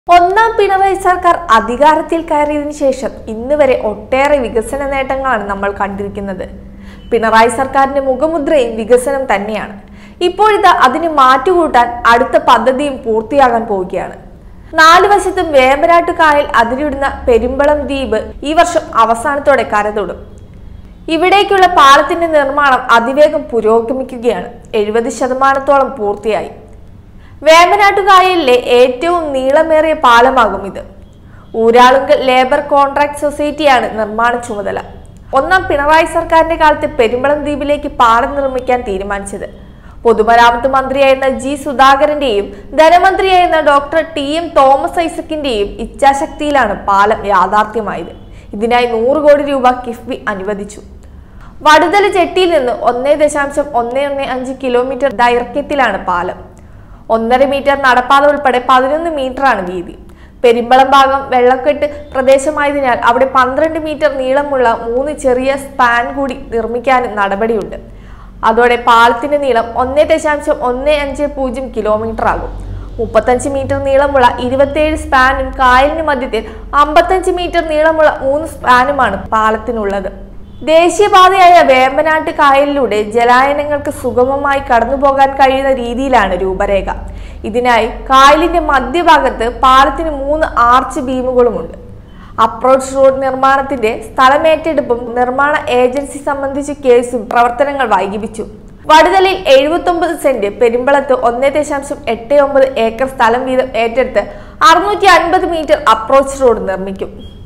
ഒന്നാം പിണറായി സർക്കാർ അധികാരത്തിൽ കയറിയതിനു ശേഷം ഇന്ന് വരെ ഒട്ടേറെ വികസന നേട്ടങ്ങളാണ് നമ്മൾ കണ്ടിരിക്കുന്നത് പിണറായി സർക്കാരിന്റെ മുഖമുദ്രയും വികസനം തന്നെയാണ് ഇപ്പോഴിതാ അതിന് മാറ്റുകൂട്ടാൻ അടുത്ത പദ്ധതിയും പൂർത്തിയാകാൻ പോവുകയാണ് നാല് വശത്തും വേമ്പനാട്ട് കായൽ അതിരിടുന്ന പെരുമ്പളം ദ്വീപ് ഈ വർഷം അവസാനത്തോടെ കരതൊടും ഇവിടേക്കുള്ള പാലത്തിന്റെ നിർമ്മാണം അതിവേഗം പുരോഗമിക്കുകയാണ് എഴുപത് ശതമാനത്തോളം പൂർത്തിയായി വേമ്പനാട്ടുകായലിലെ ഏറ്റവും നീളമേറിയ പാലമാകും ഇത് ഊരാളുങ്കൽ ലേബർ കോൺട്രാക്ട് സൊസൈറ്റിയാണ് നിർമ്മാണ ചുമതല ഒന്നാം പിണറായി സർക്കാരിന്റെ കാലത്ത് പെരുമ്പളം ദ്വീപിലേക്ക് പാലം നിർമ്മിക്കാൻ തീരുമാനിച്ചത് പൊതുമരാമത്ത് മന്ത്രിയായിരുന്ന ജി സുധാകരന്റെയും ധനമന്ത്രിയായിരുന്ന ഡോക്ടർ ടി എം തോമസ് ഐസക്കിന്റെയും ഇച്ഛാശക്തിയിലാണ് പാലം യാഥാർത്ഥ്യമായത് ഇതിനായി നൂറ് കോടി രൂപ കിഫ്ബി അനുവദിച്ചു വടുതല ചെട്ടിയിൽ നിന്ന് ഒന്നേ ദശാംശം ഒന്നേ ഒന്ന് അഞ്ച് കിലോമീറ്റർ ദൈർഘ്യത്തിലാണ് പാലം ഒന്നര മീറ്റർ നടപ്പാത ഉൾപ്പെടെ പതിനൊന്ന് മീറ്ററാണ് വീതി പെരുമ്പളം ഭാഗം വെള്ളക്കെട്ട് പ്രദേശമായതിനാൽ അവിടെ പന്ത്രണ്ട് മീറ്റർ നീളമുള്ള മൂന്ന് ചെറിയ സ്പാൻ കൂടി നിർമ്മിക്കാനും നടപടിയുണ്ട് അതോടെ പാലത്തിന്റെ നീളം ഒന്നേ ദശാംശം ഒന്നേ അഞ്ച് പൂജ്യം കിലോമീറ്റർ ആകും മുപ്പത്തഞ്ച് മീറ്റർ നീളമുള്ള ഇരുപത്തിയേഴ് സ്പാനും കായലിന് മധ്യത്തിൽ അമ്പത്തഞ്ച് മീറ്റർ നീളമുള്ള മൂന്ന് സ്പാനുമാണ് പാലത്തിനുള്ളത് ദേശീയപാതയായ വേമ്പനാട്ട് കായലിലൂടെ ജലായനങ്ങൾക്ക് സുഗമമായി കടന്നുപോകാൻ കഴിയുന്ന രീതിയിലാണ് രൂപരേഖ ഇതിനായി കായലിന്റെ മധ്യഭാഗത്ത് പാലത്തിന് മൂന്ന് ആർച്ച് ബീമുകളുമുണ്ട് അപ്രോച്ച് റോഡ് നിർമ്മാണത്തിന്റെ സ്ഥലമേറ്റെടുപ്പും നിർമ്മാണ ഏജൻസി സംബന്ധിച്ച കേസും പ്രവർത്തനങ്ങൾ വൈകിപ്പിച്ചു വടുതലയിൽ എഴുപത്തൊമ്പത് സെന്റ് പെരുമ്പളത്ത് ഒന്നേ ദശാംശം എട്ട് ഒമ്പത് ഏക്കർ സ്ഥലം വീതം ഏറ്റെടുത്ത് അറുന്നൂറ്റി അൻപത് മീറ്റർ അപ്രോച്ച് റോഡ് നിർമ്മിക്കും